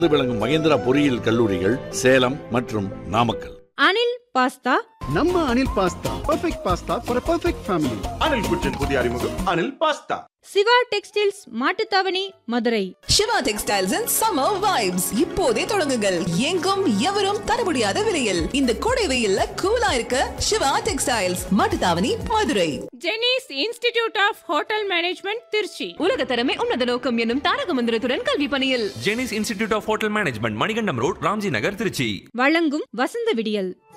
விளங்கும் மகேந்திரா பொறியியல் கல்லூரிகள் சேலம் மற்றும் நாமக்கல் அனில் பாஸ்தா நம்ம Anil pasta perfect pasta for perfect family Anil kitchen புதிய அறிமுகம் Anil pasta Siva textiles Mattuthavani Madurai Siva textiles and summer vibes இப்போதே தொடங்குங்கள் எங்கும் எவரும் தர முடியாத விலையில் இந்த கோடை வெயில்ல கூலா இருக்க Siva textiles Mattuthavani Madurai Jenis institute of hotel management Trichy உலக தரமே உன்னத நோக்கம் என்னும் தாரக மந்திரத்துடன் கல்வி பணியில் Jenis institute of hotel management Manikandam road Ramji Nagar Trichy வழங்கும் வசந்த விடியல்